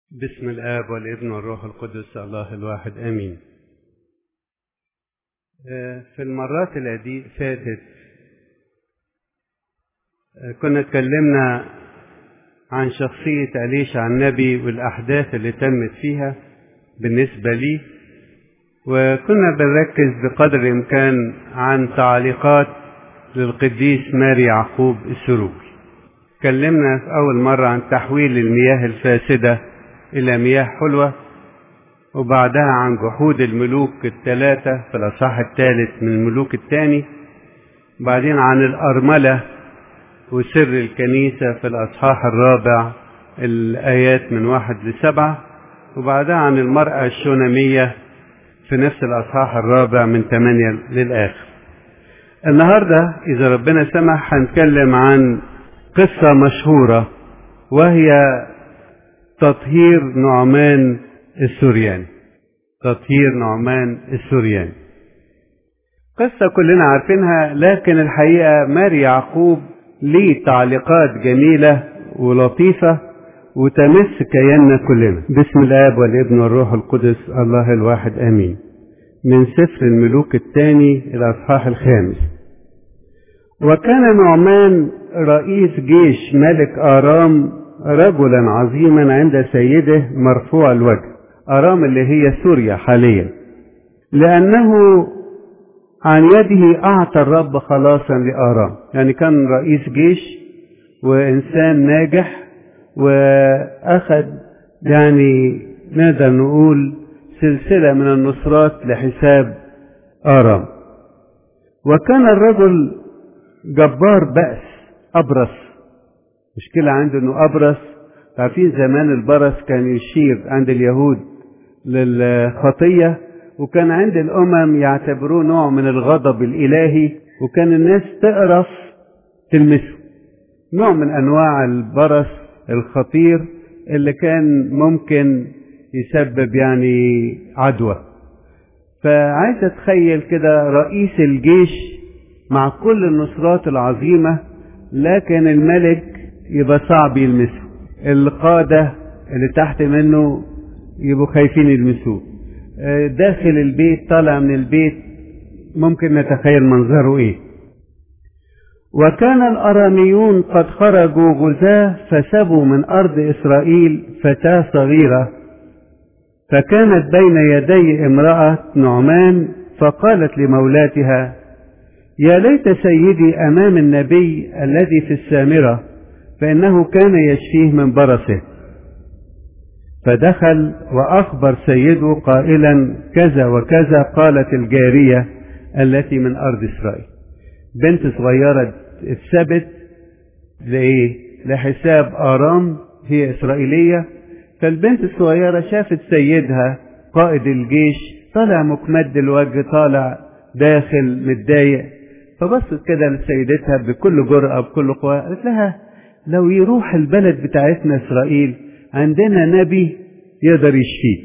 بسم الآب والابن والروح القدس الله الواحد آمين في المرات اللي فاتت كنا اتكلمنا عن شخصية أليشع النبي والأحداث اللي تمت فيها بالنسبة لي وكنا بنركز بقدر الإمكان عن تعليقات للقديس ماري يعقوب السروجي اتكلمنا في أول مرة عن تحويل المياه الفاسدة إلى مياه حلوة وبعدها عن جحود الملوك الثلاثة في الأصحاح الثالث من الملوك الثاني بعدين عن الأرملة وسر الكنيسة في الأصحاح الرابع الآيات من واحد لسبعة وبعدها عن المرأة الشونامية في نفس الأصحاح الرابع من ثمانية للآخر النهاردة إذا ربنا سمح هنتكلم عن قصة مشهورة وهي تطهير نعمان السورياني تطهير نعمان السورياني قصة كلنا عارفينها لكن الحقيقة ماري يعقوب ليه تعليقات جميلة ولطيفة وتمس كياننا كلنا بسم الآب والابن والروح القدس الله الواحد آمين من سفر الملوك الثاني الأصحاح الخامس وكان نعمان رئيس جيش ملك آرام رجلا عظيما عند سيده مرفوع الوجه أرام اللي هي سوريا حاليا لأنه عن يده أعطى الرب خلاصا لآرام يعني كان رئيس جيش وإنسان ناجح وأخذ يعني نقدر نقول سلسلة من النصرات لحساب آرام وكان الرجل جبار بأس أبرص مشكلة عنده انه ابرص عارفين زمان البرص كان يشير عند اليهود للخطية وكان عند الامم يعتبروه نوع من الغضب الالهي وكان الناس تقرف تلمسه نوع من انواع البرص الخطير اللي كان ممكن يسبب يعني عدوى فعايز اتخيل كده رئيس الجيش مع كل النصرات العظيمة لكن الملك يبقى صعب يلمسه القادة اللي تحت منه يبقوا خايفين يلمسوه داخل البيت طالع من البيت ممكن نتخيل منظره ايه وكان الاراميون قد خرجوا غزاة فسبوا من ارض اسرائيل فتاة صغيرة فكانت بين يدي امرأة نعمان فقالت لمولاتها يا ليت سيدي امام النبي الذي في السامره فإنه كان يشفيه من برصه فدخل وأخبر سيده قائلا كذا وكذا قالت الجارية التي من أرض إسرائيل بنت صغيرة اتثبت لإيه؟ لحساب آرام هي إسرائيلية فالبنت الصغيرة شافت سيدها قائد الجيش طالع مكمد الوجه طالع داخل متضايق فبصت كده لسيدتها بكل جرأة بكل قوة قالت لها لو يروح البلد بتاعتنا إسرائيل عندنا نبي يقدر يشفيه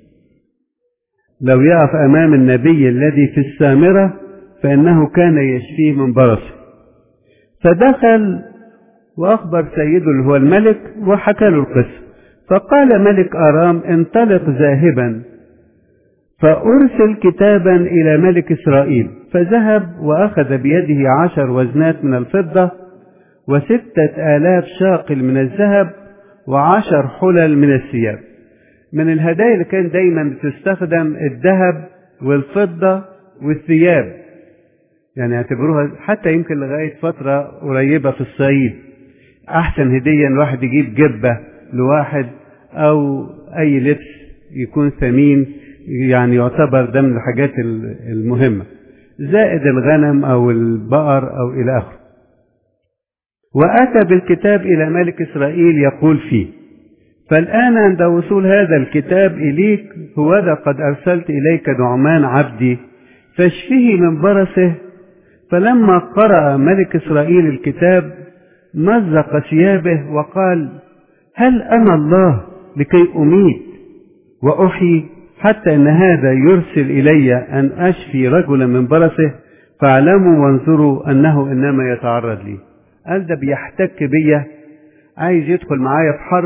لو يقف أمام النبي الذي في السامرة فإنه كان يشفيه من برصه فدخل وأخبر سيده اللي هو الملك وحكى له القصة فقال ملك أرام انطلق ذاهبا فأرسل كتابا إلى ملك إسرائيل فذهب وأخذ بيده عشر وزنات من الفضة وستة آلاف شاقل من الذهب وعشر حلل من الثياب من الهدايا اللي كان دايما بتستخدم الذهب والفضة والثياب يعني اعتبروها حتى يمكن لغاية فترة قريبة في الصعيد أحسن هدية الواحد يجيب جبة لواحد أو أي لبس يكون ثمين يعني يعتبر ده من الحاجات المهمة زائد الغنم أو البقر أو إلى آخره وأتى بالكتاب إلى ملك إسرائيل يقول فيه فالآن عند وصول هذا الكتاب إليك هوذا قد أرسلت إليك نعمان عبدي فاشفه من برصه فلما قرأ ملك إسرائيل الكتاب مزق ثيابه وقال هل أنا الله لكي أميت وأحيي حتى أن هذا يرسل إلي أن أشفي رجلا من برصه فاعلموا وانظروا أنه إنما يتعرض لي قال ده بيحتك بيا عايز يدخل معايا في حرب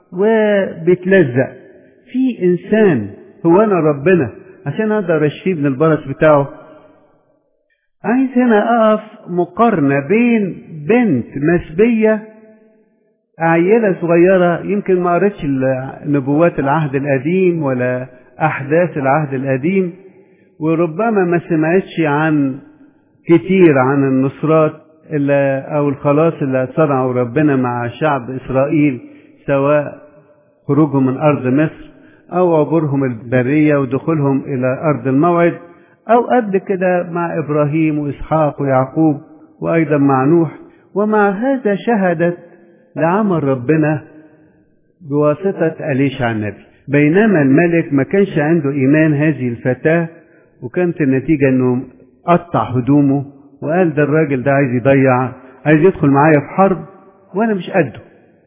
وبيتلزق في انسان هو انا ربنا عشان اقدر اشفيه من البرص بتاعه عايز هنا اقف مقارنه بين بنت مسبيه عيله صغيره يمكن ما قريتش نبوات العهد القديم ولا احداث العهد القديم وربما ما سمعتش عن كتير عن النصرات اللي او الخلاص اللي صنعه ربنا مع شعب اسرائيل سواء خروجهم من ارض مصر او عبورهم البريه ودخولهم الى ارض الموعد او قبل كده مع ابراهيم واسحاق ويعقوب وايضا مع نوح ومع هذا شهدت لعمل ربنا بواسطه اليشع النبي بينما الملك ما كانش عنده ايمان هذه الفتاه وكانت النتيجه انه قطع هدومه وقال ده الراجل ده عايز يضيع عايز يدخل معايا في حرب وانا مش قده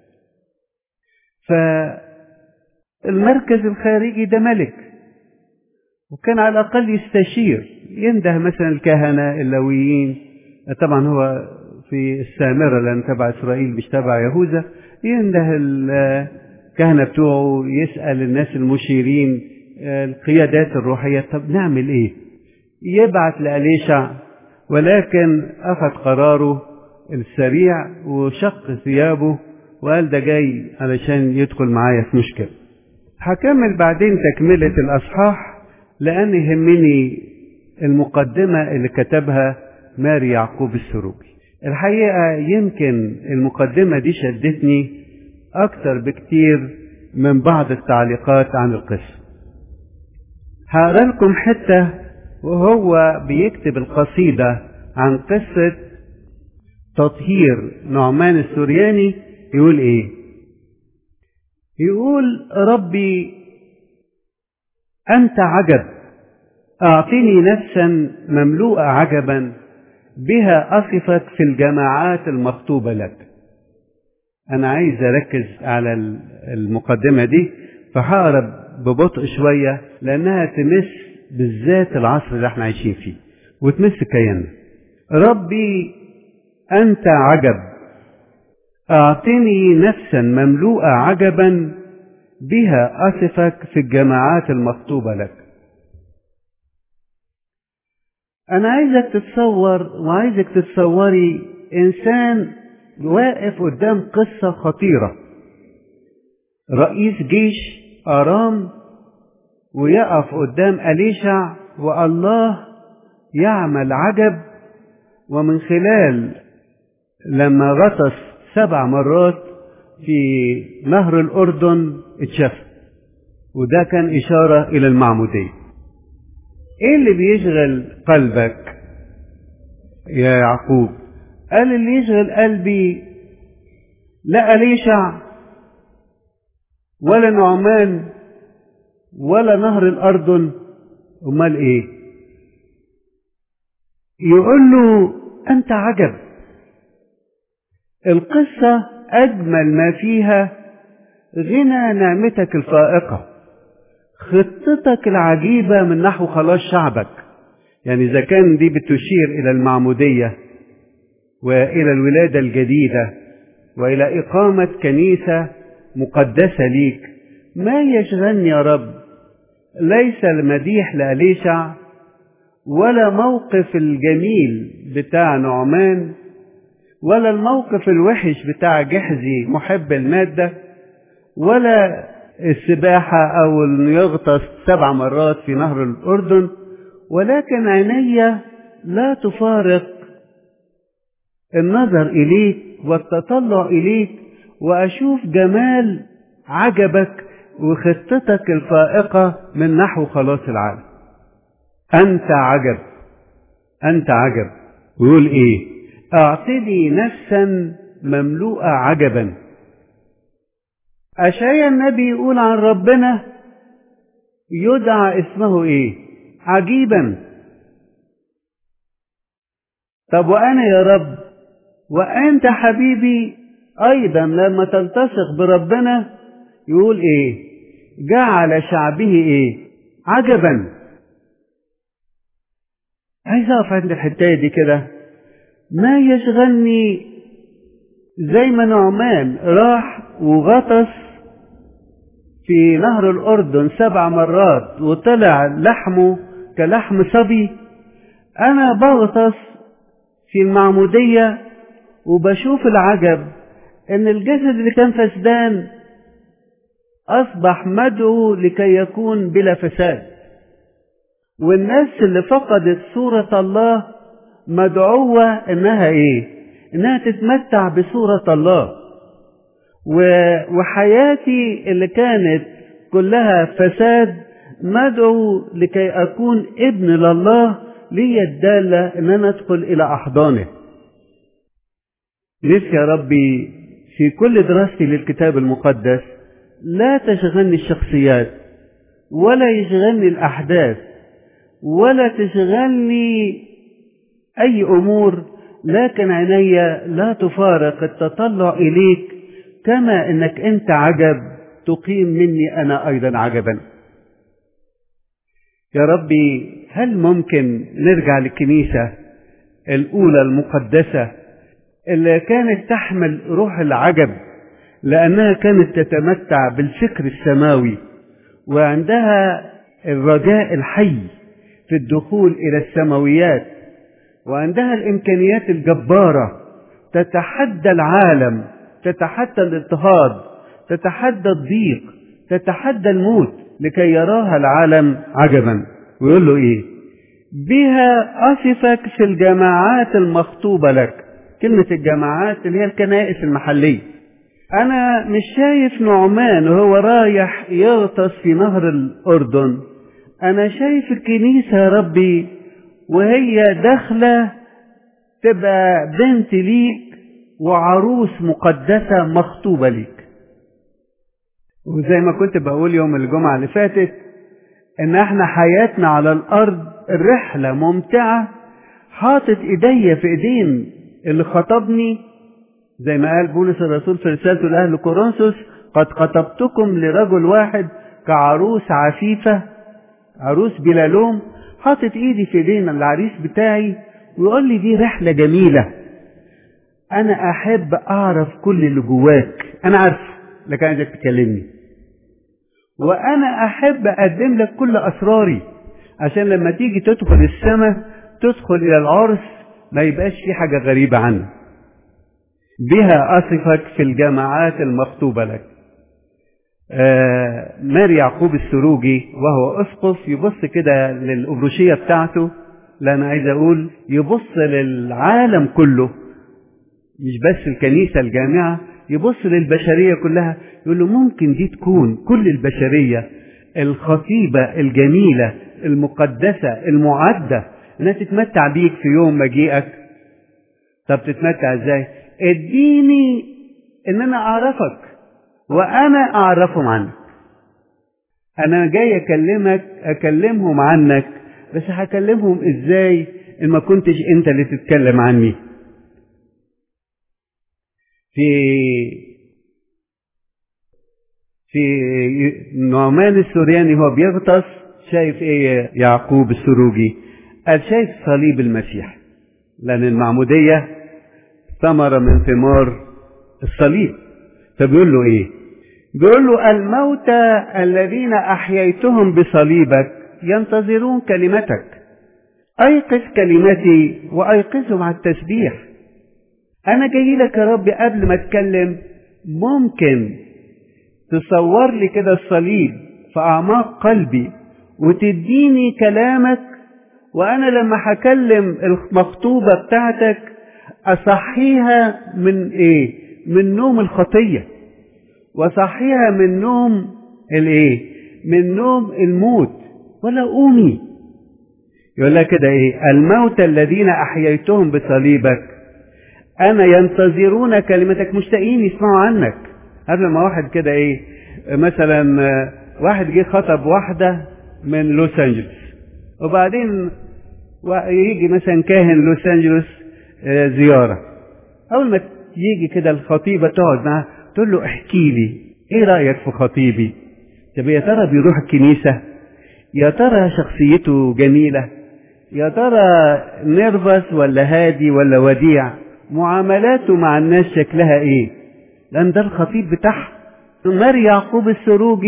فالمركز الخارجي ده ملك وكان على الاقل يستشير ينده مثلا الكهنه اللويين طبعا هو في السامره لان تبع اسرائيل مش تبع يهوذا ينده الكهنه بتوعه يسال الناس المشيرين القيادات الروحيه طب نعمل ايه يبعت لأليشع ولكن أخذ قراره السريع وشق ثيابه وقال ده جاي علشان يدخل معايا في مشكلة هكمل بعدين تكملة الأصحاح لأن يهمني المقدمة اللي كتبها ماري يعقوب السروبي الحقيقة يمكن المقدمة دي شدتني أكتر بكتير من بعض التعليقات عن القصة هقرا لكم حتة وهو بيكتب القصيدة عن قصة تطهير نعمان السورياني يقول ايه يقول ربي أنت عجب أعطني نفسا مملوءة عجبا بها أصفت في الجماعات المخطوبة لك أنا عايز أركز على المقدمة دي فهقرب ببطء شوية لأنها تمس بالذات العصر اللي احنا عايشين فيه وتمس كياننا ربي أنت عجب أعطني نفسا مملوءة عجبا بها أصفك في الجماعات المخطوبة لك أنا عايزك تتصور وعايزك تتصوري إنسان واقف قدام قصة خطيرة رئيس جيش أرام ويقف قدام أليشع والله يعمل عجب ومن خلال لما غطس سبع مرات في نهر الأردن اتشف وده كان إشارة إلى المعمودية إيه اللي بيشغل قلبك يا يعقوب قال اللي يشغل قلبي لا أليشع ولا نعمان ولا نهر الأردن أمال إيه يقول له أنت عجب القصة أجمل ما فيها غنى نعمتك الفائقة خطتك العجيبة من نحو خلاص شعبك يعني إذا كان دي بتشير إلى المعمودية وإلى الولادة الجديدة وإلى إقامة كنيسة مقدسة ليك ما يشغلني يا رب ليس المديح لأليشع ولا موقف الجميل بتاع نعمان ولا الموقف الوحش بتاع جحزي محب المادة ولا السباحة أو إنه يغطس سبع مرات في نهر الأردن ولكن عيني لا تفارق النظر إليك والتطلع إليك وأشوف جمال عجبك وخطتك الفائقة من نحو خلاص العالم أنت عجب أنت عجب ويقول إيه أعطني نفسا مملوءة عجبا أشعيا النبي يقول عن ربنا يدعى اسمه إيه عجيبا طب وأنا يا رب وأنت حبيبي أيضا لما تلتصق بربنا يقول إيه جعل شعبه إيه عجبا عايز أقف عند الحتاية دي كده ما يشغلني زي ما نعمان راح وغطس في نهر الأردن سبع مرات وطلع لحمه كلحم صبي أنا بغطس في المعمودية وبشوف العجب إن الجسد اللي كان فسدان أصبح مدعو لكي يكون بلا فساد والناس اللي فقدت صورة الله مدعوة إنها إيه؟ إنها تتمتع بصورة الله وحياتي اللي كانت كلها فساد مدعو لكي أكون ابن لله لي الدالة إن أنا أدخل إلى أحضانه نفسي يا ربي في كل دراستي للكتاب المقدس لا تشغلني الشخصيات ولا يشغلني الأحداث ولا تشغلني أي أمور لكن عيني لا تفارق التطلع إليك كما أنك أنت عجب تقيم مني أنا أيضا عجبا يا ربي هل ممكن نرجع للكنيسة الأولى المقدسة اللي كانت تحمل روح العجب لأنها كانت تتمتع بالفكر السماوي وعندها الرجاء الحي في الدخول إلى السماويات وعندها الإمكانيات الجبارة تتحدى العالم تتحدى الاضطهاد تتحدى الضيق تتحدى الموت لكي يراها العالم عجبا ويقول له ايه بها أصفك في الجماعات المخطوبة لك كلمة الجماعات اللي هي الكنائس المحلية أنا مش شايف نعمان وهو رايح يغطس في نهر الأردن أنا شايف الكنيسة يا ربي وهي داخلة تبقى بنت ليك وعروس مقدسة مخطوبة ليك وزي ما كنت بقول يوم الجمعة اللي فاتت ان احنا حياتنا على الارض الرحلة ممتعة حاطط ايديا في ايدين اللي خطبني زي ما قال بولس الرسول في رسالته لأهل كورنثوس قد خطبتكم لرجل واحد كعروس عفيفة عروس بلا لوم حاطط ايدي في ايدين العريس بتاعي ويقول لي دي رحلة جميلة انا احب اعرف كل اللي جواك انا عارفه لكن عايزك تكلمني وانا احب اقدم لك كل اسراري عشان لما تيجي تدخل السماء تدخل الى العرس ما يبقاش في حاجة غريبة عنه بها أصفك في الجماعات المخطوبة لك آه ماري يعقوب السروجي وهو أسقف يبص كده للأبروشية بتاعته لا أنا عايز أقول يبص للعالم كله مش بس الكنيسة الجامعة يبص للبشرية كلها يقول له ممكن دي تكون كل البشرية الخطيبة الجميلة المقدسة المعدة انها تتمتع بيك في يوم مجيئك طب تتمتع ازاي اديني ان انا اعرفك وانا اعرفهم عنك انا جاي اكلمك اكلمهم عنك بس هكلمهم ازاي ان ما كنتش انت اللي تتكلم عني في في نعمان السورياني هو بيغطس شايف ايه يعقوب السروجي قال شايف صليب المسيح لأن المعمودية ثمرة من ثمار الصليب فبيقول له إيه بيقول له الموتى الذين أحييتهم بصليبك ينتظرون كلمتك أيقظ كلمتي وأيقظهم على التسبيح أنا جاي لك يا رب قبل ما أتكلم ممكن تصور لي كده الصليب في أعماق قلبي وتديني كلامك وأنا لما هكلم المخطوبة بتاعتك أصحيها من إيه؟ من نوم الخطية وأصحيها من نوم الإيه؟ من نوم الموت ولا قومي يقول لها كده إيه؟ الموت الذين أحييتهم بصليبك أنا ينتظرون كلمتك مشتاقين يسمعوا عنك قبل ما واحد كده إيه؟ مثلا واحد جه خطب واحدة من لوس أنجلوس وبعدين يجي مثلا كاهن لوس انجلوس زياره اول ما يجي كده الخطيبه تقعد معاه تقول له احكي لي ايه رايك في خطيبي طب يا ترى بيروح الكنيسه يا ترى شخصيته جميله يا ترى نرفز ولا هادي ولا وديع معاملاته مع الناس شكلها ايه لان ده الخطيب بتاعها ماري يعقوب السروجي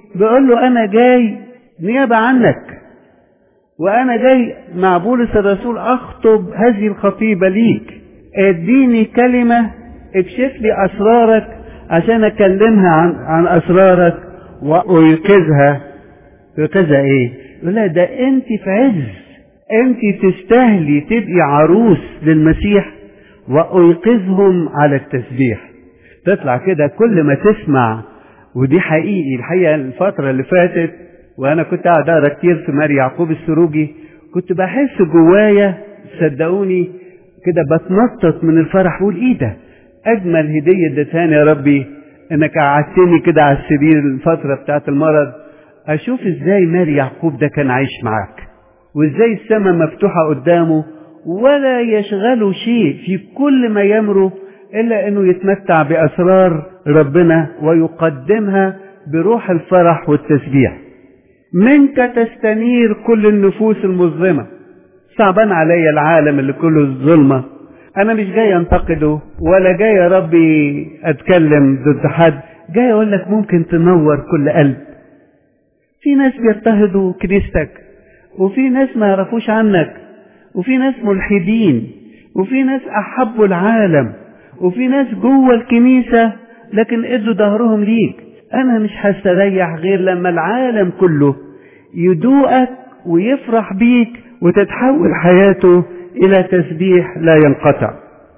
بيقول له انا جاي نيابة عنك وانا جاي مع بولس الرسول اخطب هذه الخطيبة ليك اديني كلمة اكشف لي اسرارك عشان اكلمها عن, عن اسرارك وايقظها ايقظها ايه يقول لها ده انت في عز انت تستاهلي تبقي عروس للمسيح وايقظهم على التسبيح تطلع كده كل ما تسمع ودي حقيقي الحقيقه الفتره اللي فاتت وانا كنت قاعد اقرا كتير في ماري يعقوب السروجي كنت بحس جوايا صدقوني كده بتنطط من الفرح بقول ايه ده اجمل هديه اديتهاني يا ربي انك قعدتني كده على السرير الفتره بتاعت المرض اشوف ازاي ماري يعقوب ده كان عايش معاك وازاي السماء مفتوحه قدامه ولا يشغله شيء في كل ما يمره الا انه يتمتع باسرار ربنا ويقدمها بروح الفرح والتسبيح منك تستنير كل النفوس المظلمه صعبان عليا العالم اللي كله ظلمه انا مش جاي انتقده ولا جاي يا ربي اتكلم ضد حد جاي اقول لك ممكن تنور كل قلب في ناس بيضطهدوا كنيستك وفي ناس ما يعرفوش عنك وفي ناس ملحدين وفي ناس احبوا العالم وفي ناس جوه الكنيسة لكن ادوا ظهرهم ليك انا مش هستريح غير لما العالم كله يدوقك ويفرح بيك وتتحول حياته الى تسبيح لا ينقطع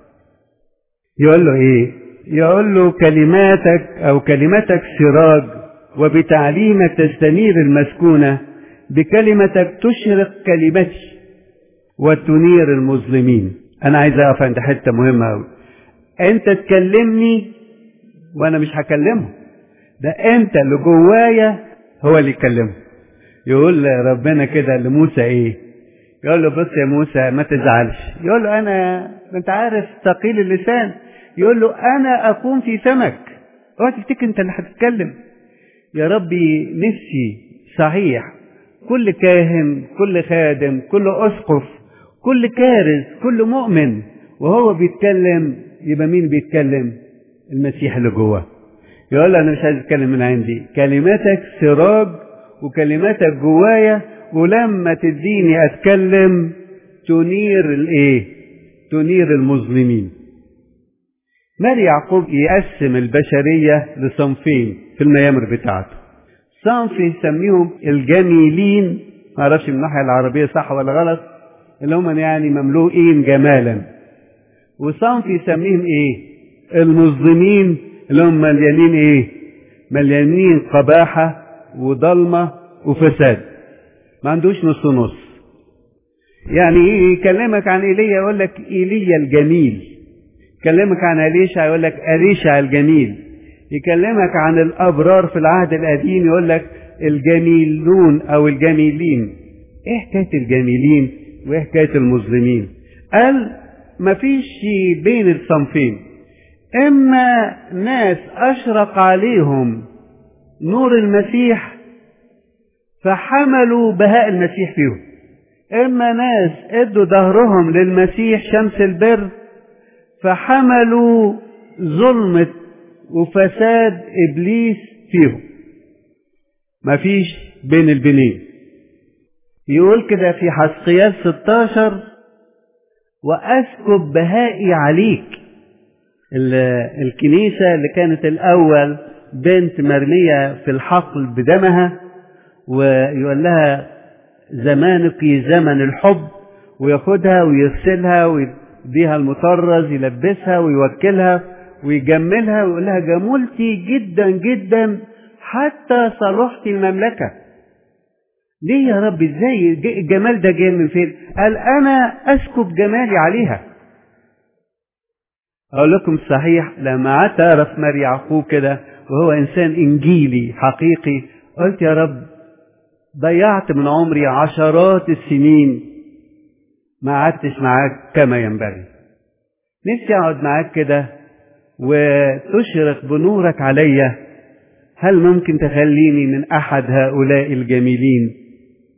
يقول له ايه يقول له كلماتك او كلمتك سراج وبتعليمك تستنير المسكونة بكلمتك تشرق كلمتي وتنير المظلمين انا عايز اقف عند حتة مهمة اوي انت تكلمني وانا مش هكلمه ده انت اللي جوايا هو اللي يكلمه يقول ربنا كده لموسى ايه يقول له بص يا موسى ما تزعلش يقول له انا انت عارف ثقيل اللسان يقول له انا اكون في فمك اوعى تفتكر انت اللي هتتكلم يا ربي نفسي صحيح كل كاهن كل خادم كل اسقف كل كارز كل مؤمن وهو بيتكلم يبقى مين بيتكلم المسيح اللي جواه يقول له انا مش عايز اتكلم من عندي كلماتك سراج وكلماتك جوايا ولما تديني اتكلم تنير الايه تنير المظلمين ماري يعقوب يقسم البشرية لصنفين في الميامر بتاعته صنف يسميهم الجميلين ما اعرفش من الناحية العربية صح ولا غلط اللي هم يعني مملوئين جمالا وصنف يسميهم ايه المظلمين اللي هم مليانين ايه مليانين قباحة وضلمة وفساد ما عندوش نص نص يعني يكلمك عن ايليا يقول لك ايليا الجميل يكلمك عن أليشع يقول لك أليشع الجميل يكلمك عن الأبرار في العهد القديم يقول لك الجميلون أو الجميلين إيه حكاية الجميلين وإيه حكاية المظلمين قال مفيش بين الصنفين إما ناس أشرق عليهم نور المسيح فحملوا بهاء المسيح فيهم إما ناس ادوا ظهرهم للمسيح شمس البر فحملوا ظلمة وفساد إبليس فيهم مفيش بين البنين يقول كده في حسقيال 16 وأسكب بهائي عليك الكنيسة اللي كانت الأول بنت مرمية في الحقل بدمها ويقول لها زمانك زمن الحب وياخدها ويغسلها ويديها المطرز يلبسها ويوكلها ويجملها ويقول لها جملتي جدا جدا حتى صلحت المملكة ليه يا رب ازاي الجمال ده جاي من فين قال انا اسكب جمالي عليها اقول لكم صحيح لما قعدت اقرا في ماري يعقوب كده وهو انسان انجيلي حقيقي قلت يا رب ضيعت من عمري عشرات السنين ما قعدتش معاك كما ينبغي نفسي اقعد معاك كده وتشرق بنورك عليا هل ممكن تخليني من احد هؤلاء الجميلين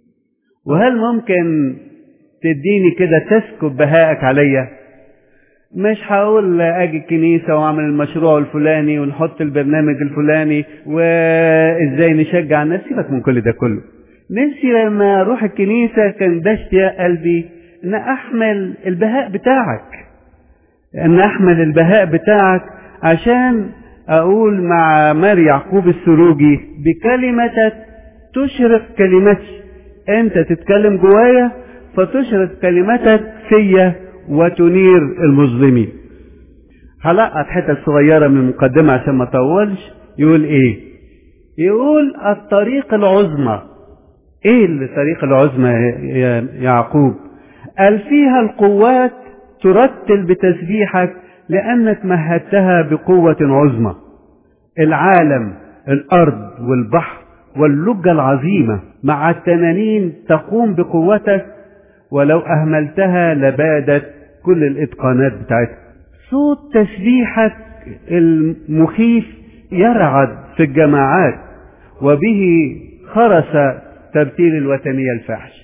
وهل ممكن تديني كده تسكب بهائك عليا مش هقول اجي الكنيسة واعمل المشروع الفلاني ونحط البرنامج الفلاني وازاي نشجع الناس سيبك من كل ده كله نفسي لما اروح الكنيسة كان ده اشتياق قلبي ان احمل البهاء بتاعك ان احمل البهاء بتاعك عشان اقول مع ماري يعقوب السروجي بكلمتك تشرق كلمتي انت تتكلم جوايا فتشرق كلمتك فيا وتنير المظلمين هلقط حتة صغيرة من المقدمة عشان ما اطولش يقول ايه يقول الطريق العظمى ايه الطريق العظمى يا يعقوب قال فيها القوات ترتل بتسبيحك لانك مهدتها بقوة عظمى العالم الارض والبحر واللجة العظيمة مع التنانين تقوم بقوتك ولو أهملتها لبادت كل الإتقانات بتاعتها صوت تسبيحك المخيف يرعد في الجماعات وبه خرس ترتيل الوثنية الفاحش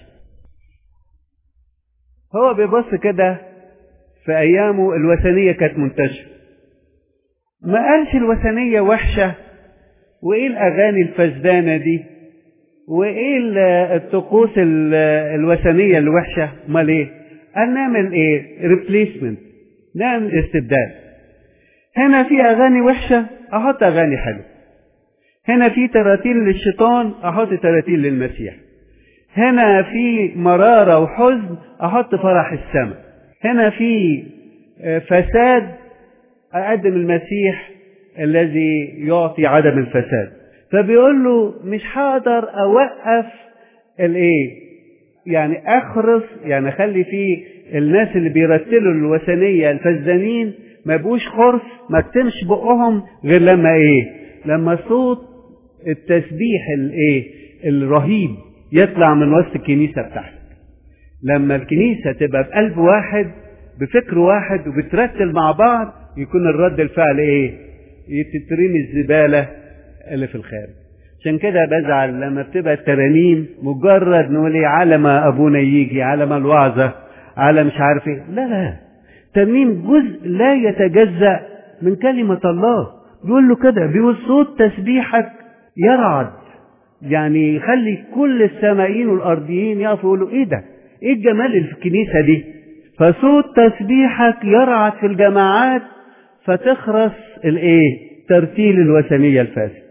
هو بيبص كده في أيامه الوثنية كانت منتشرة ما قالش الوثنية وحشة وإيه الأغاني الفزدانة دي وايه الطقوس الوثنيه الوحشه امال ايه قال نعمل ايه ريبليسمنت نعمل استبدال هنا في اغاني وحشه احط اغاني حلوه هنا في تراتيل للشيطان احط تراتيل للمسيح هنا في مراره وحزن احط فرح السماء هنا في فساد اقدم المسيح الذي يعطي عدم الفساد فبيقول له مش هقدر اوقف الايه يعني اخرس يعني اخلي فيه الناس اللي بيرتلوا الوثنيه الفزدانين ما يبقوش خرس ما تتمش بقهم غير لما ايه لما صوت التسبيح الايه الرهيب يطلع من وسط الكنيسه بتاعتك لما الكنيسه تبقى بقلب واحد بفكر واحد وبترتل مع بعض يكون الرد الفعل ايه تترمي الزباله اللي في الخارج عشان كده بزعل لما بتبقى الترانيم مجرد نقول ايه على ما ابونا يجي على ما الوعظه على مش عارف ايه لا لا ترنيم جزء لا يتجزا من كلمه الله بيقول له كده بيقول صوت تسبيحك يرعد يعني يخلي كل السمائيين والارضيين يقفوا يقولوا ايه ده ايه الجمال اللي في الكنيسه دي فصوت تسبيحك يرعد في الجماعات فتخرس الايه ترتيل الوثنيه الفاسد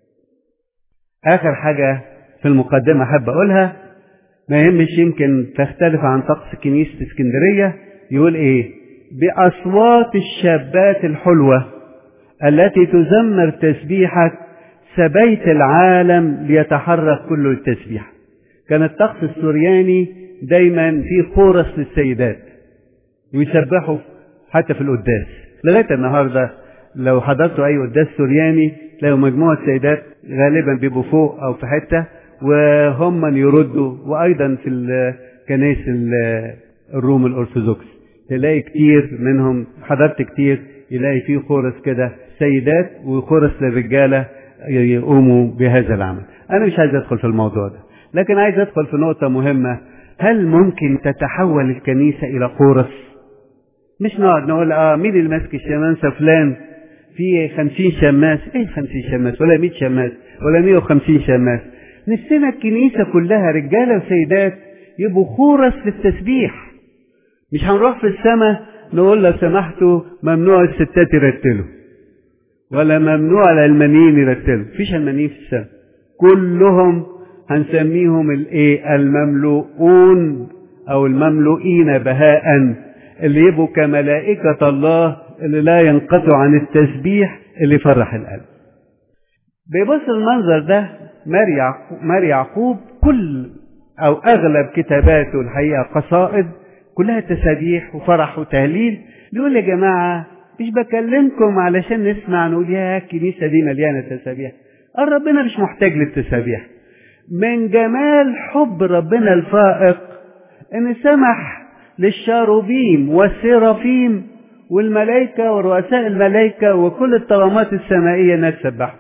آخر حاجة في المقدمة أحب أقولها ما يهمش يمكن تختلف عن طقس كنيسة اسكندرية يقول إيه بأصوات الشابات الحلوة التي تزمر تسبيحك سبيت العالم ليتحرك كل التسبيح كان الطقس السورياني دايما فيه خورس للسيدات ويسبحوا حتى في القداس لغاية النهاردة لو حضرتوا أي قداس سورياني تلاقوا مجموعة سيدات غالبا بيبقوا فوق أو في حتة وهم من يردوا وأيضا في الكنائس الروم الأرثوذكس تلاقي كتير منهم حضرت كتير يلاقي فيه خورس كده سيدات وخورس للرجالة يقوموا بهذا العمل أنا مش عايز أدخل في الموضوع ده لكن عايز أدخل في نقطة مهمة هل ممكن تتحول الكنيسة إلى خورس مش نقعد نقول اه مين اللي ماسك الشمامسة فلان في خمسين شماس ايه خمسين شماس ولا مئة شماس ولا مئة وخمسين شماس نفسنا الكنيسة كلها رجالة وسيدات يبقوا خورس للتسبيح مش هنروح في السماء نقول لو سمحتوا ممنوع الستات يرتلوا ولا ممنوع العلمانيين يرتلوا مفيش علمانيين في السماء كلهم هنسميهم الايه المملوءون او المملوئين بهاء اللي يبقوا كملائكة الله اللي لا ينقطع عن التسبيح اللي يفرح القلب بيبص المنظر ده ماري يعقوب, ماري يعقوب كل او اغلب كتاباته الحقيقة قصائد كلها تسابيح وفرح وتهليل يقول يا جماعة مش بكلمكم علشان نسمع نقول يا الكنيسة دي مليانة تسابيح ربنا مش محتاج للتسابيح من جمال حب ربنا الفائق ان سمح للشاروبيم والسيرافيم والملائكة ورؤساء الملائكة وكل الطغمات السمائية انها تسبحه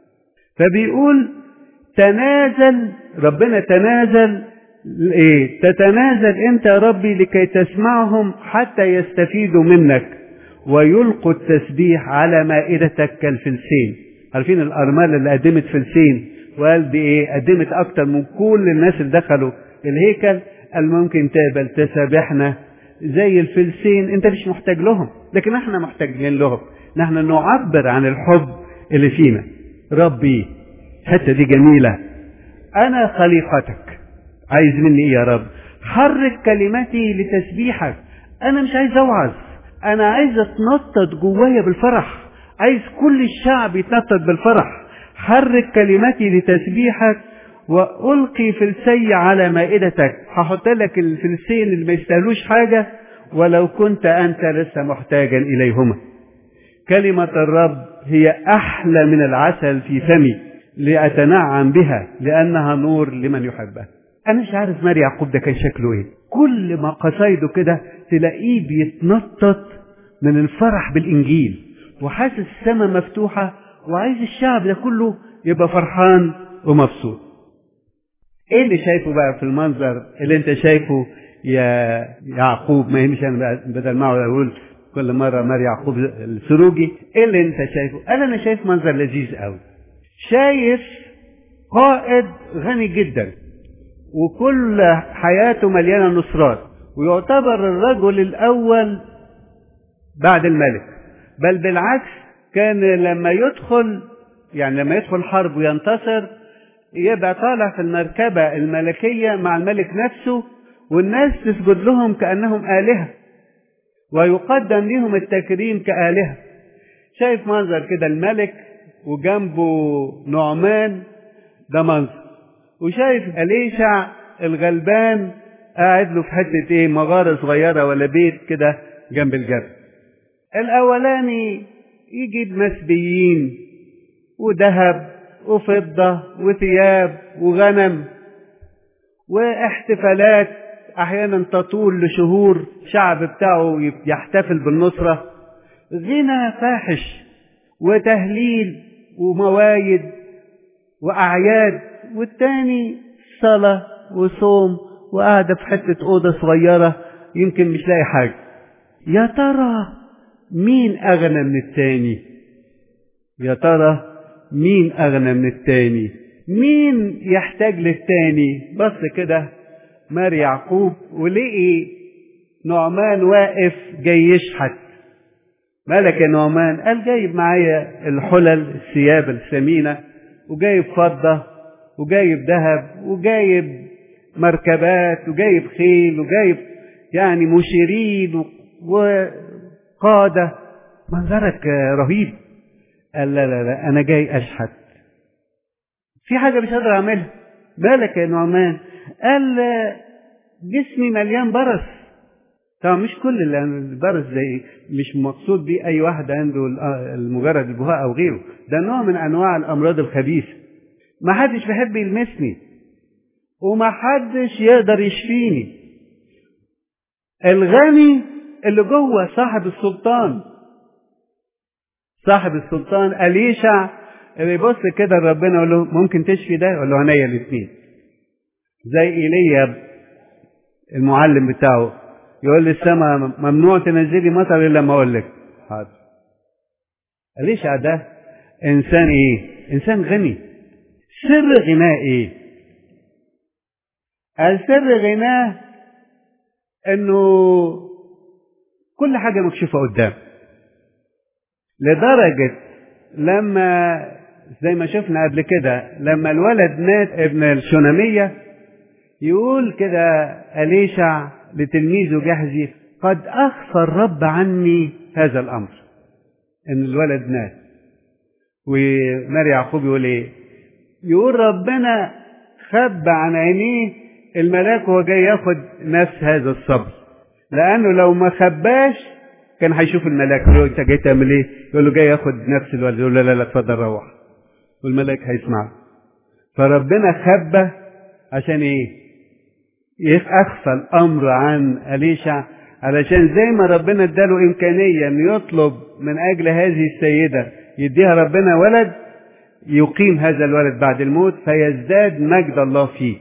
فبيقول تنازل ربنا تنازل ايه تتنازل انت يا ربي لكي تسمعهم حتى يستفيدوا منك ويلقوا التسبيح على مائدتك كالفلسين عارفين الأرملة اللي قدمت فلسين وقال دي ايه قدمت اكتر من كل الناس اللي دخلوا الهيكل قال ممكن تقبل تسابحنا زي الفلسين انت مش محتاج لهم لكن احنا محتاجين لهم نحن نعبر عن الحب اللي فينا ربي الحته دي جميله انا خليقتك عايز مني ايه يا رب حرك كلماتي لتسبيحك انا مش عايز اوعظ انا عايز اتنطط جوايا بالفرح عايز كل الشعب يتنطط بالفرح حرك كلمتي لتسبيحك والقي فلسي على مائدتك هحط لك الفلسين اللي ما يستاهلوش حاجه ولو كنت انت لسه محتاجا اليهما كلمه الرب هي احلى من العسل في فمي لاتنعم بها لانها نور لمن يحبها انا مش عارف ماري يعقوب ده كان شكله ايه كل ما قصايده كده تلاقيه بيتنطط من الفرح بالانجيل وحاسس السماء مفتوحه وعايز الشعب ده كله يبقى فرحان ومبسوط ايه اللي شايفه بقى في المنظر اللي انت شايفه يا يعقوب ما يهمش انا بدل ما اقول كل مره مار يعقوب السروجي ايه اللي انت شايفه قال انا شايف منظر لذيذ قوي شايف قائد غني جدا وكل حياته مليانه نصرات ويعتبر الرجل الاول بعد الملك بل بالعكس كان لما يدخل يعني لما يدخل حرب وينتصر يبقى طالع في المركبة الملكية مع الملك نفسه والناس تسجد لهم كأنهم آلهة ويقدم لهم التكريم كآلهة شايف منظر كده الملك وجنبه نعمان ده منظر وشايف أليشع الغلبان قاعد له في حتة ايه مغارة صغيرة ولا بيت كده جنب الجبل الأولاني يجيب مسبيين وذهب وفضة وثياب وغنم واحتفالات أحيانا تطول لشهور شعب بتاعه يحتفل بالنصرة غنى فاحش وتهليل وموايد وأعياد والتاني صلاة وصوم وقاعدة في حتة أوضة صغيرة يمكن مش لاقي حاجة يا ترى مين أغنى من التاني يا ترى مين أغنى من التاني مين يحتاج للتاني بص كده مار يعقوب ولقي نعمان واقف جاي يشحت مالك يا نعمان قال جايب معايا الحلل الثياب الثمينة وجايب فضة وجايب ذهب وجايب مركبات وجايب خيل وجايب يعني مشيرين وقادة منظرك رهيب قال لا لا لا أنا جاي أشحت في حاجة مش قادر أعملها مالك يا نعمان قال جسمي مليان برص طبعا مش كل البرص زي مش مقصود بيه أي واحد عنده مجرد البهاء أو غيره ده نوع من أنواع الأمراض الخبيثة ما حدش بيحب يلمسني وما حدش يقدر يشفيني الغني اللي جوه صاحب السلطان صاحب السلطان أليشع اللي يبص كده لربنا يقول له ممكن تشفي ده يقول له عينيا الاثنين زي ايليا المعلم بتاعه يقول لي السماء ممنوع تنزلي مطر الا لما اقول لك حاضر أليشع ده انسان ايه انسان غني سر غناه ايه السر غناه انه كل حاجه مكشوفه قدام لدرجه لما زي ما شفنا قبل كده لما الولد مات ابن الشنامية يقول كده أليشع لتلميذه جهزي قد أخفى الرب عني هذا الأمر إن الولد مات وماري يعقوب يقول إيه يقول ربنا خب عن عينيه الملاك وهو جاي ياخد نفس هذا الصبر لأنه لو ما خباش كان هيشوف الملاك يقول له انت جاي تعمل ايه؟ يقول له جاي ياخد نفس الولد يقول له لا لا اتفضل روح والملاك هيسمعه فربنا خبى عشان ايه؟ اخفى الامر عن اليشع علشان زي ما ربنا اداله امكانيه انه يطلب من اجل هذه السيده يديها ربنا ولد يقيم هذا الولد بعد الموت فيزداد مجد الله فيه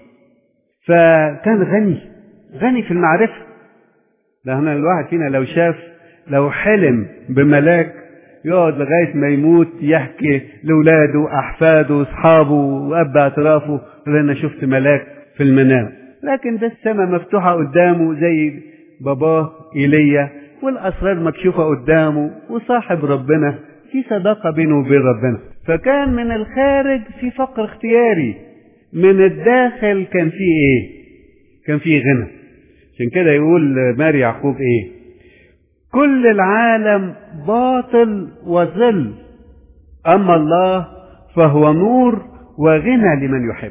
فكان غني غني في المعرفه ده هنا الواحد فينا لو شاف لو حلم بملاك يقعد لغاية ما يموت يحكي لولاده أحفاده أصحابه وأب اعترافه يقول أنا شفت ملاك في المنام لكن ده السماء مفتوحة قدامه زي باباه إيليا والأسرار مكشوفة قدامه وصاحب ربنا في صداقة بينه وبين ربنا فكان من الخارج في فقر اختياري من الداخل كان في ايه كان في غنى عشان كده يقول ماري يعقوب ايه كل العالم باطل وظل اما الله فهو نور وغنى لمن يحب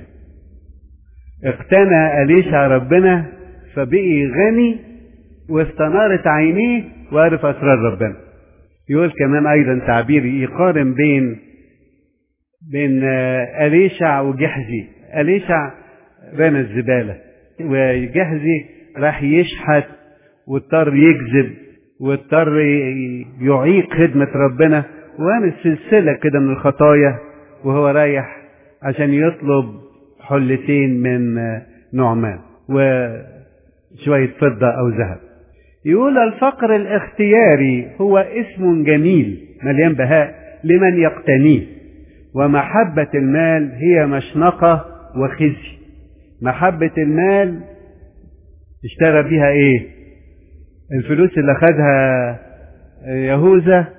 اقتنى أليشع ربنا فبقي غني واستنارت عينيه وعرف أسرار ربنا يقول كمان أيضا تعبير يقارن بين بين أليشع وجحزي أليشع رمى الزبالة وجحزي راح يشحت واضطر يكذب واضطر يعيق خدمة ربنا وعمل سلسلة كده من الخطايا وهو رايح عشان يطلب حلتين من نعمان وشوية فضة أو ذهب يقول الفقر الاختياري هو اسم جميل مليان بهاء لمن يقتنيه ومحبة المال هي مشنقة وخزي محبة المال اشترى بيها ايه الفلوس اللي خدها يهوذا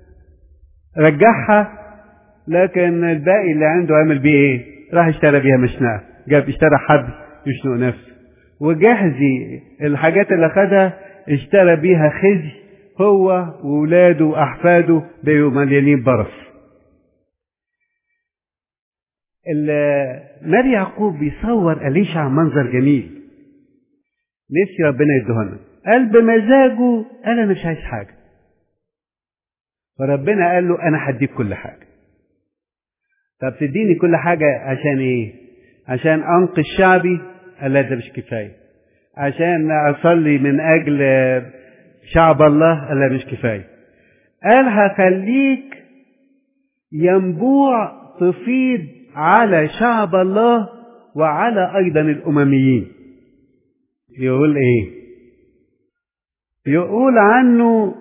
رجعها لكن الباقي اللي عنده عمل بيه ايه راح اشترى بيها مشنقة جاب اشترى حبل يشنق نفسه وجهزي الحاجات اللي خدها اشترى بيها خزي هو وولاده واحفاده بقوا مليانين برص ماري يعقوب بيصور أليشع منظر جميل نفسي ربنا يدهنا قال بمزاجه قال انا مش عايز حاجه فربنا قال له انا هديك كل حاجه طب تديني كل حاجه عشان ايه عشان انقذ شعبي قال لا ده مش كفايه عشان اصلي من اجل شعب الله قال لا مش كفايه قال هخليك ينبوع تفيض على شعب الله وعلى ايضا الامميين يقول ايه يقول عنه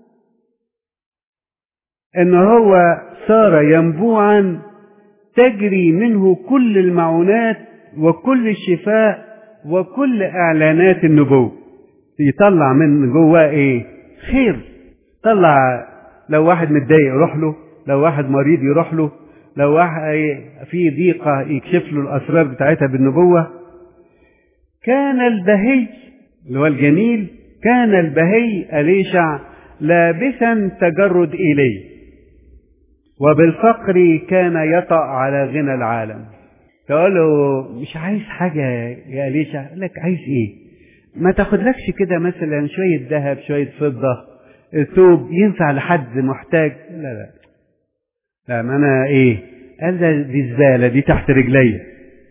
ان هو صار ينبوعا تجري منه كل المعونات وكل الشفاء وكل اعلانات النبوة يطلع من جواه ايه خير طلع لو واحد متضايق يروح له لو واحد مريض يروح له لو واحد في ضيقة يكشف له الأسرار بتاعتها بالنبوة كان البهي اللي هو الجميل كان البهي أليشع لابسا تجرد إليه وبالفقر كان يطأ على غنى العالم تقول له مش عايز حاجة يا أليشع يقول لك عايز إيه ما تاخدلكش كده مثلا شوية ذهب شوية فضة ثوب ينفع لحد محتاج لا لا لا ما أنا إيه قال ده دي زبالة دي تحت رجلي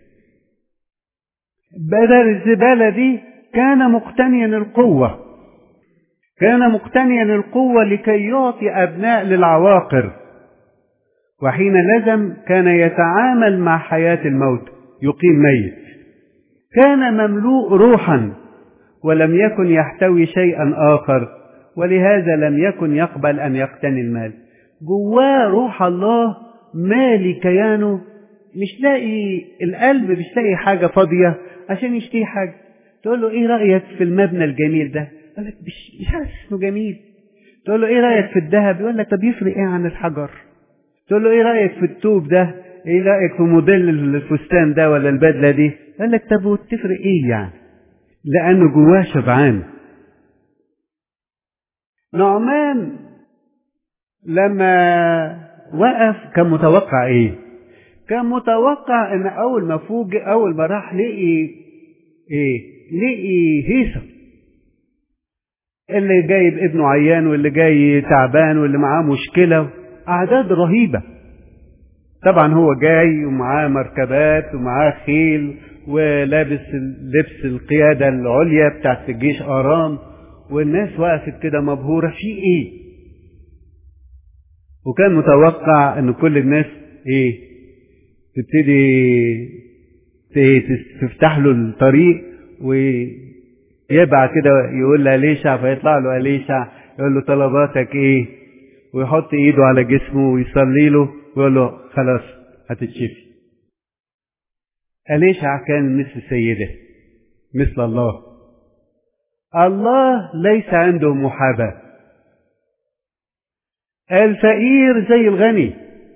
بدل الزبالة دي كان مقتنيا القوة كان مقتنيا القوة لكي يعطي أبناء للعواقر وحين لزم كان يتعامل مع حياة الموت يقيم ميت كان مملوء روحا ولم يكن يحتوي شيئا آخر ولهذا لم يكن يقبل أن يقتني المال جواه روح الله مالي كيانه مش لاقي القلب مش لاقي حاجة فاضية عشان يشتري حاجة تقول له ايه رأيك في المبنى الجميل ده يقول لك مش مش حاسس انه جميل تقول له ايه رأيك في الذهب يقول لك طب يفرق ايه عن الحجر تقول له ايه رأيك في التوب ده ايه رأيك في موديل الفستان ده ولا البدلة دي يقول لك طب وتفرق ايه يعني لأنه جواه شبعان نعمان لما وقف كان متوقع ايه كان متوقع ان اول ما فوجئ اول ما راح لقي ايه لقي هيصة اللي جايب ابنه عيان واللي جاي تعبان واللي معاه مشكلة أعداد رهيبة طبعا هو جاي ومعاه مركبات ومعاه خيل ولابس لبس القيادة العليا بتاعت الجيش آرام والناس وقفت كده مبهورة في ايه وكان متوقع ان كل الناس ايه تبتدي تفتح له الطريق ويبعت كده يقول لأليشع فيطلع له أليشع يقول له طلباتك ايه ويحط ايده على جسمه ويصلي له ويقول له خلاص هتتشفي أليشع كان مثل سيده مثل الله الله ليس عنده محاباة الفقير زي الغني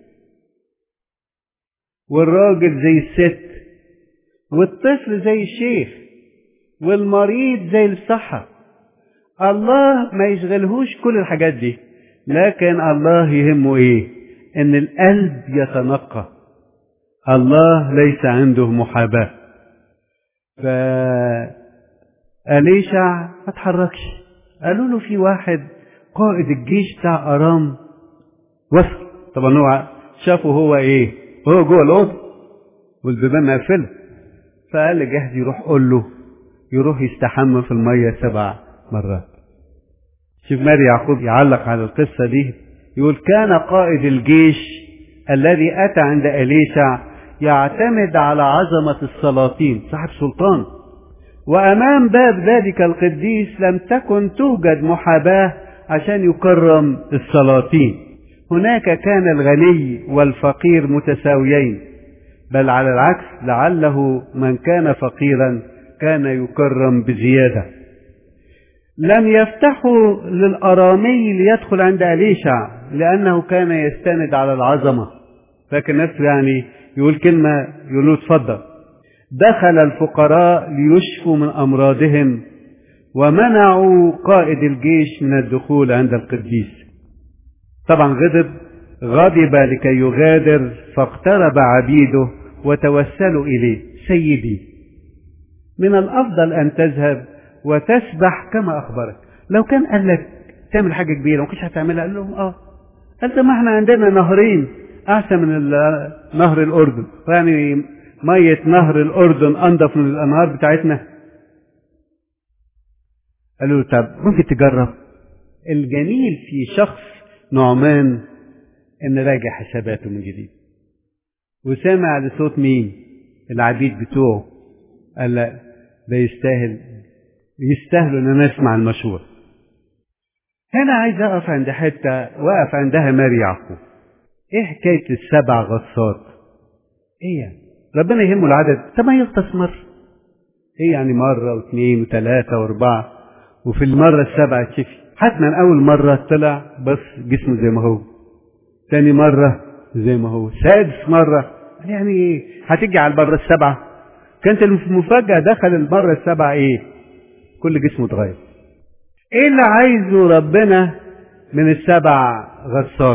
والراجل زي الست والطفل زي الشيخ والمريض زي الصحة الله ما يشغلهوش كل الحاجات دي لكن الله يهمه ايه ان القلب يتنقى الله ليس عنده محاباة فأليشع ما تحركش قالوا له في واحد قائد الجيش بتاع أرام وصل طبعا هو شافه هو ايه هو جوه الأوضة والبيبان مقفلة فقال لجهز يروح قول له يروح يستحمى في المية سبع مرات شوف ماري يعقوب يعلق على القصة دي يقول كان قائد الجيش الذي أتى عند أليشع يعتمد على عظمة السلاطين صاحب سلطان وأمام باب ذلك القديس لم تكن توجد محاباة عشان يكرم السلاطين هناك كان الغني والفقير متساويين بل على العكس لعله من كان فقيرا كان يكرم بزيادة لم يفتحوا للأرامي ليدخل عند أليشع لأنه كان يستند على العظمة فاكر نفسه يعني يقول كلمة يقول له اتفضل دخل الفقراء ليشفوا من أمراضهم ومنعوا قائد الجيش من الدخول عند القديس طبعا غضب غضب لكي يغادر فاقترب عبيده وتوسلوا إليه سيدي من الأفضل أن تذهب وتسبح كما أخبرك لو كان قال لك تعمل حاجة كبيرة ومكنتش هتعملها قال لهم اه قال ما احنا عندنا نهرين أحسن من نهر الأردن يعني مية نهر الأردن أنضف من الأنهار بتاعتنا قالوا له طب ممكن تجرب الجميل في شخص نعمان ان راجع حساباته من جديد وسامع لصوت مين العبيد بتوعه قال لا ده يستاهل يستاهلوا ان انا اسمع المشورة هنا عايز اقف عند حتة وقف عندها ماري يعقوب ايه حكاية السبع غصات ايه يعني ربنا يهمه العدد طب ما يغطس مرة ايه يعني مرة واثنين وثلاثة واربعة وفي المرة السابعة تشفي حتما أول مرة طلع بس جسمه زي ما هو تاني مرة زي ما هو سادس مرة يعني ايه هتيجي على المرة السابعة كانت المفاجأة دخل المرة السابعة ايه كل جسمه اتغير ايه اللي عايزه ربنا من السبع غصات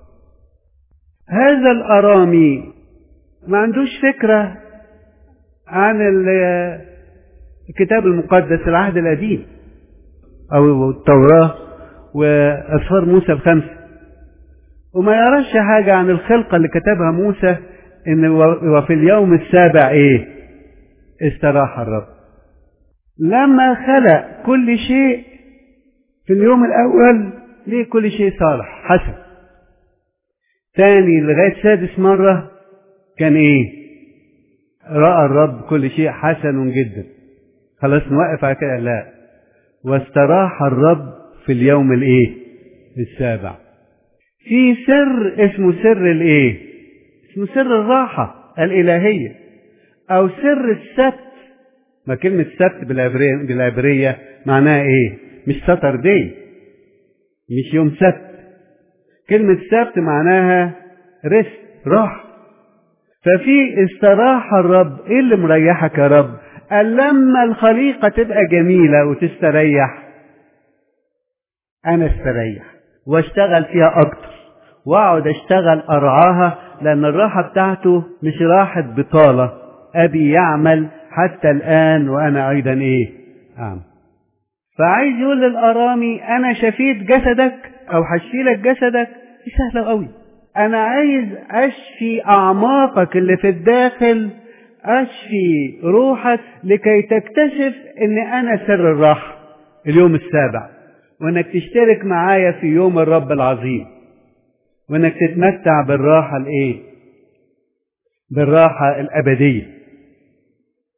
هذا الأرامي ما عندوش فكرة عن الكتاب المقدس العهد القديم أو التوراة وأسفار موسى الخمسة وما يعرفش حاجة عن الخلقة اللي كتبها موسى إن وفي اليوم السابع إيه؟ استراح الرب. لما خلق كل شيء في اليوم الأول ليه كل شيء صالح حسن. تاني لغاية سادس مرة كان إيه؟ رأى الرب كل شيء حسن جدا. خلاص نوقف على كده؟ لا. واستراح الرب في اليوم الايه السابع في سر اسمه سر الايه اسمه سر الراحة الإلهية أو سر السبت ما كلمة سبت بالعبرية, بالعبرية معناها ايه مش ساتر دي مش يوم سبت كلمة سبت معناها رست راحة ففي استراح الرب ايه اللي مريحك يا رب قال لما الخليقة تبقى جميلة وتستريح أنا استريح واشتغل فيها أكتر وأقعد أشتغل أرعاها لأن الراحة بتاعته مش راحة بطالة أبي يعمل حتى الآن وأنا أيضا إيه أعمل فعايز يقول للأرامي أنا شفيت جسدك أو هشفيلك جسدك دي سهلة قوي أنا عايز أشفي أعماقك اللي في الداخل أشفي روحك لكي تكتشف أن أنا سر الراحة اليوم السابع وأنك تشترك معايا في يوم الرب العظيم وأنك تتمتع بالراحة الإيه؟ بالراحة الأبدية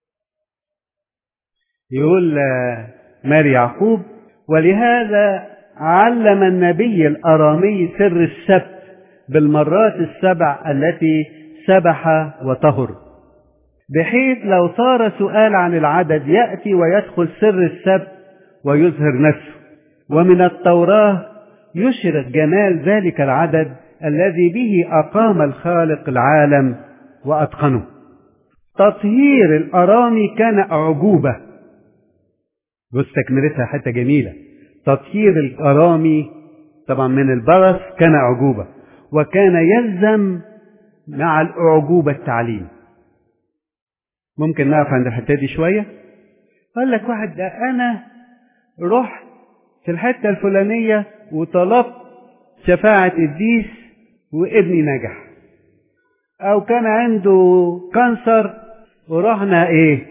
يقول ماري يعقوب ولهذا علم النبي الأرامي سر السبت بالمرات السبع التي سبح وطهر بحيث لو صار سؤال عن العدد يأتي ويدخل سر السبت ويظهر نفسه ومن التوراة يشرق جمال ذلك العدد الذي به أقام الخالق العالم وأتقنه تطهير الأرامي كان أعجوبة بص تكملتها حتة جميلة تطهير الأرامي طبعا من البرص كان أعجوبة وكان يلزم مع الأعجوبة التعليم ممكن نقف عند الحتة دي شوية قال لك واحد ده أنا رحت في الحتة الفلانية وطلبت شفاعة الديس وابني نجح أو كان عنده كانسر ورحنا إيه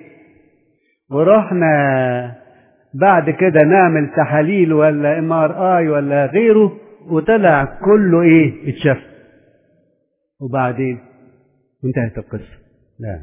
ورحنا بعد كده نعمل تحاليل ولا ام ار اي ولا غيره وطلع كله ايه اتشاف وبعدين وانتهت القصه لا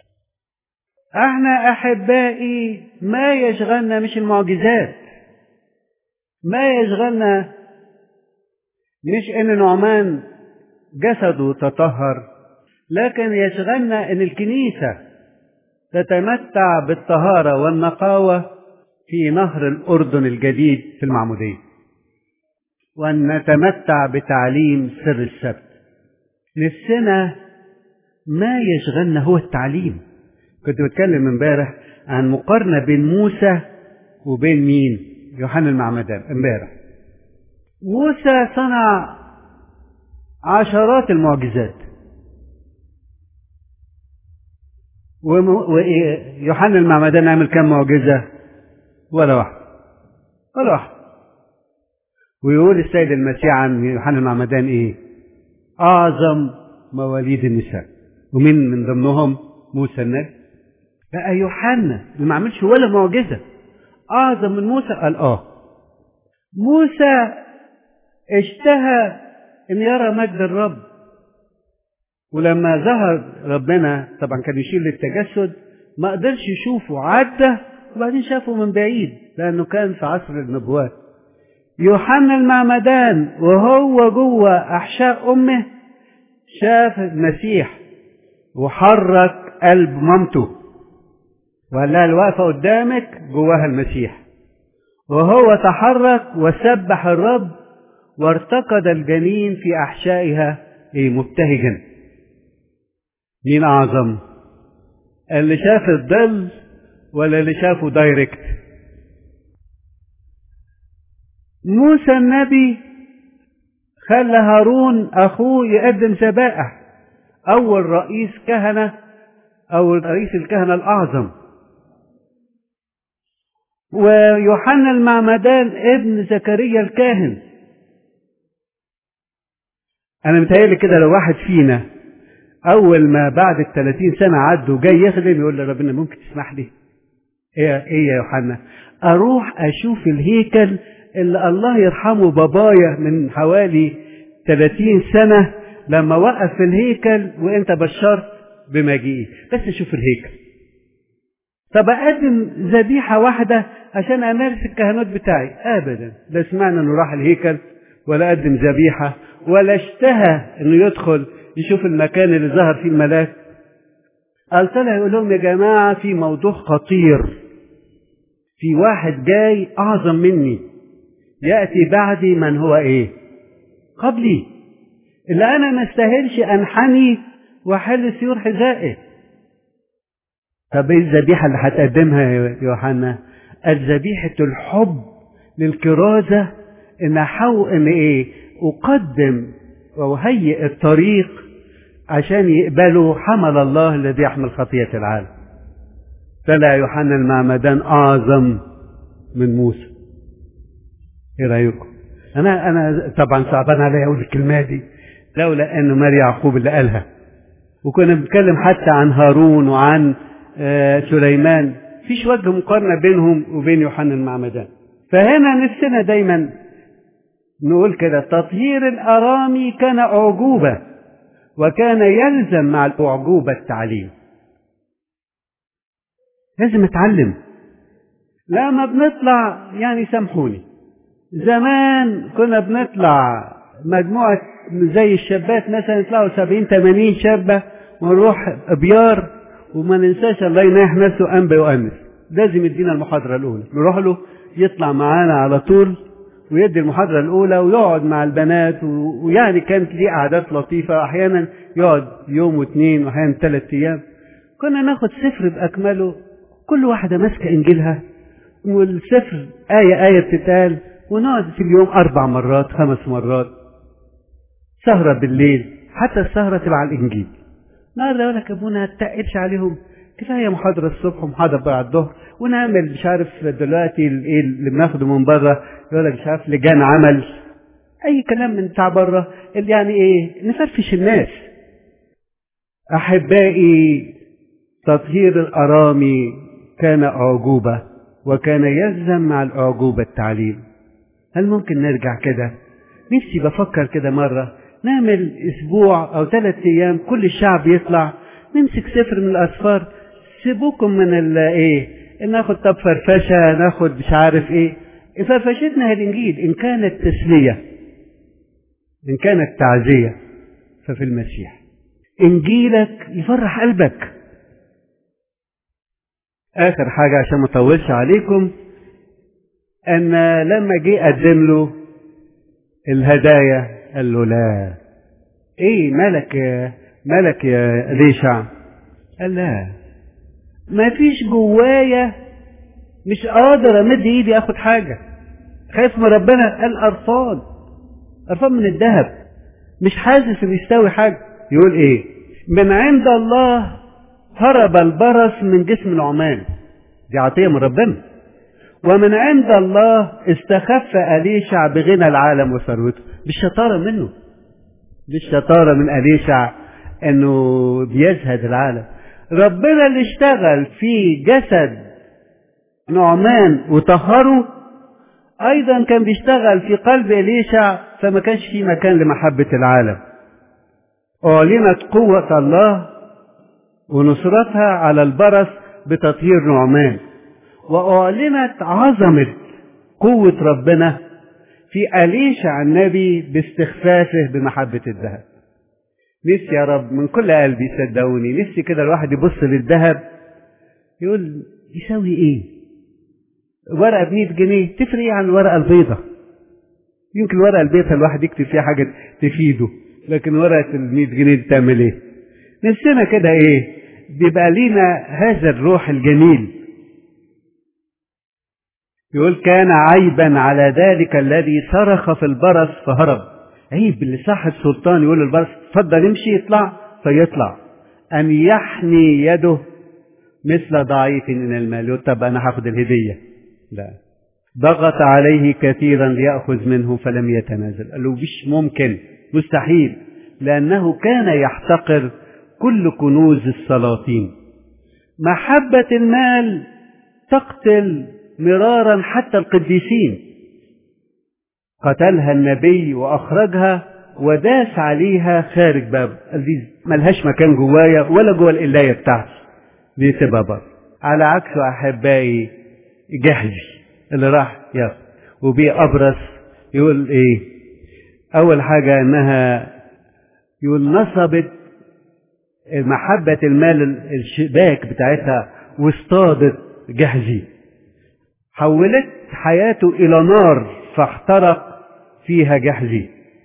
احنا احبائي ما يشغلنا مش المعجزات ما يشغلنا مش ان نعمان جسده تطهر لكن يشغلنا ان الكنيسه تتمتع بالطهاره والنقاوه في نهر الأردن الجديد في المعمودية وأن نتمتع بتعليم سر السبت نفسنا ما يشغلنا هو التعليم كنت بتكلم امبارح عن مقارنة بين موسى وبين مين يوحنا المعمدان امبارح موسى صنع عشرات المعجزات ويوحنا المعمدان عمل كم معجزة ولا واحد ولا واحد ويقول السيد المسيح عن يوحنا المعمدان ايه اعظم مواليد النساء ومن من ضمنهم موسى النبي بقى يوحنا اللي ما عملش ولا معجزه اعظم من موسى قال اه موسى اشتهى ان يرى مجد الرب ولما ظهر ربنا طبعا كان يشير للتجسد ما قدرش يشوفه عدى وبعدين شافه من بعيد لأنه كان في عصر النبوات يوحنا المعمدان وهو جوه أحشاء أمه شاف المسيح وحرك قلب مامته وقال لها الواقفة قدامك جواها المسيح وهو تحرك وسبح الرب وارتقد الجنين في أحشائها إيه مبتهجا مين أعظم اللي شاف الظل ولا اللي شافه دايركت موسى النبي خلى هارون اخوه يقدم ذبائح اول رئيس كهنه او رئيس الكهنه الاعظم ويوحنا المعمدان ابن زكريا الكاهن انا متهيألي كده لو واحد فينا اول ما بعد ال 30 سنه عدوا جاي يخدم يقول لربنا ممكن تسمح لي ايه ايه يا يوحنا اروح اشوف الهيكل اللي الله يرحمه بابايا من حوالي 30 سنه لما وقف في الهيكل وانت بشرت بمجيئي بس اشوف الهيكل طب اقدم ذبيحه واحده عشان امارس الكهنوت بتاعي ابدا لا سمعنا انه راح الهيكل ولا قدم ذبيحه ولا اشتهى انه يدخل يشوف المكان اللي ظهر فيه الملاك قال طلع يقول لهم يا جماعة في موضوع خطير في واحد جاي أعظم مني يأتي بعدي من هو إيه قبلي اللي أنا ما استاهلش أنحني وأحل سيور حذائه طب إيه الذبيحة اللي هتقدمها يا يوحنا الذبيحة الحب للكرازة إن حو إن إيه أقدم وأهيئ الطريق عشان يقبلوا حمل الله الذي يحمل خطية العالم طلع يوحنا المعمدان أعظم من موسى إيه رأيكم؟ أنا أنا طبعا صعبان عليا أقول الكلمة دي لولا إنه ماري يعقوب اللي قالها وكنا بنتكلم حتى عن هارون وعن آه سليمان فيش وجه مقارنة بينهم وبين يوحنا المعمدان فهنا نفسنا دايما نقول كده تطهير الأرامي كان أعجوبة وكان يلزم مع الأعجوبة التعليم لازم اتعلم لما بنطلع يعني سامحوني زمان كنا بنطلع مجموعة زي الشابات مثلا يطلعوا سبعين تمانين شابة ونروح ابيار وما ننساش الله يناح نفسه انبا يؤنس لازم يدينا المحاضرة الأولى نروح له يطلع معانا على طول ويدي المحاضرة الأولى ويقعد مع البنات ويعني كانت ليه قعدات لطيفة أحيانا يقعد يوم واثنين وأحيانا ثلاث أيام كنا ناخد سفر بأكمله كل واحدة ماسكة إنجيلها والسفر آية آية بتتقال ونقعد في اليوم أربع مرات خمس مرات سهرة بالليل حتى السهرة تبع على الإنجيل النهارده يقول لك ابونا تقلش عليهم كفايه محاضره الصبح ومحاضره بعد الظهر ونعمل مش عارف دلوقتي الايه اللي بناخده من بره يقول لك مش عارف لجان عمل اي كلام من بتاع بره اللي يعني ايه نفرفش الناس احبائي تطهير الارامي كان اعجوبه وكان يلزم مع الاعجوبه التعليم هل ممكن نرجع كده نفسي بفكر كده مره نعمل اسبوع او ثلاث ايام كل الشعب يطلع نمسك سفر من الاسفار سيبوكم من الايه ناخد طب فرفشه ناخد مش عارف ايه فرفشتنا الانجيل ان كانت تسليه ان كانت تعزيه ففي المسيح انجيلك يفرح قلبك اخر حاجه عشان ما اطولش عليكم ان لما جه قدم له الهدايا قال له لا ايه مالك يا مالك يا ليشع قال لا ما فيش جوايا مش قادر امد ايدي اخد حاجه خايف من ربنا قال قرفان قرفان من الذهب مش حاسس بيستوي حاجه يقول ايه من عند الله هرب البرص من جسم العمان دي عطيه من ربنا ومن عند الله استخف أليشع بغنى العالم وثروته بالشطارة منه بالشطارة من أليشع أنه بيزهد العالم ربنا اللي اشتغل في جسد نعمان وطهره أيضا كان بيشتغل في قلب أليشع فما كانش في مكان لمحبة العالم أعلنت قوة الله ونصرتها على البرص بتطهير نعمان وأعلنت عظمة قوة ربنا في أليشع النبي باستخفافه بمحبة الذهب نفسي يا رب من كل قلبي صدقوني نفسي كده الواحد يبص للذهب يقول يساوي ايه ورقة ب 100 جنيه تفرق ايه عن الورقة البيضة يمكن الورقة البيضة الواحد يكتب فيها حاجة تفيده لكن ورقة ال 100 جنيه دي تعمل ايه نفسنا كده ايه بيبقى لينا هذا الروح الجميل يقول كان عيبا على ذلك الذي صرخ في البرص فهرب عيب اللي صاحب سلطان يقول للبرص اتفضل امشي يطلع فيطلع ان يحني يده مثل ضعيف من المال يقول طب انا هاخد الهديه لا ضغط عليه كثيرا ليأخذ منه فلم يتنازل قال له مش ممكن مستحيل لأنه كان يحتقر كل كنوز السلاطين محبة المال تقتل مرارا حتى القديسين قتلها النبي واخرجها وداس عليها خارج باب قال دي ملهاش مكان جوايا ولا جوه القلايه بتاعتي دي تبقى بره على عكس احبائي جهزي اللي راح ياخد وبيه ابرص يقول ايه اول حاجه انها يقول نصبت محبه المال الشباك بتاعتها واصطادت جهزي حولت حياته إلى نار فاحترق فيها جحزي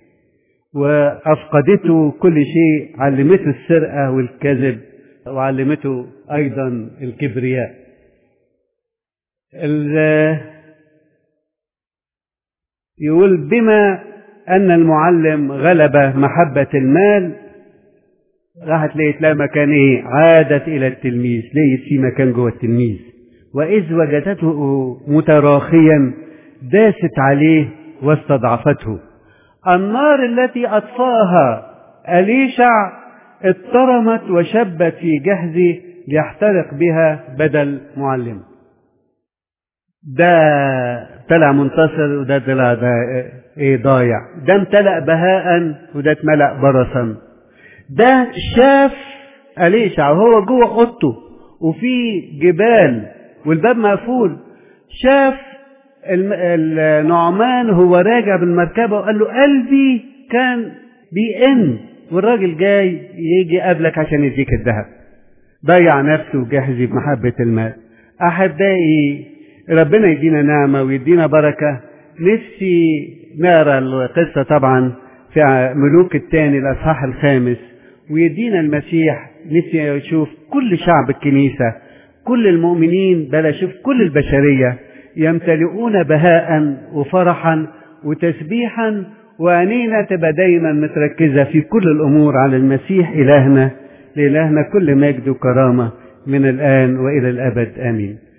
وأفقدته كل شيء علمته السرقة والكذب وعلمته أيضا الكبرياء يقول بما أن المعلم غلب محبة المال راحت لقيت لها مكان ايه عادت الى التلميذ لقيت في مكان جوه التلميذ وإذ وجدته متراخيا داست عليه واستضعفته النار التي أطفاها أليشع اضطرمت وشبت في جهزه ليحترق بها بدل معلم ده طلع منتصر وده طلع ده ايه ضايع ده امتلأ بهاء وده اتملأ برصا ده شاف أليشع وهو جوه اوضته وفي جبال والباب مقفول شاف النعمان هو راجع بالمركبة وقال له قلبي كان بيئن والراجل جاي يجي قبلك عشان يديك الذهب ضيع نفسه وجهز بمحبة المال أحبائي ربنا يدينا نعمة ويدينا بركة نفسي نقرا القصة طبعا في ملوك الثاني الأصحاح الخامس ويدينا المسيح نفسي يشوف كل شعب الكنيسة كل المؤمنين بل أشوف كل البشرية يمتلئون بهاء وفرحا وتسبيحا وعينينا تبقى دايما متركزة في كل الأمور على المسيح إلهنا لإلهنا كل مجد وكرامة من الآن وإلى الأبد آمين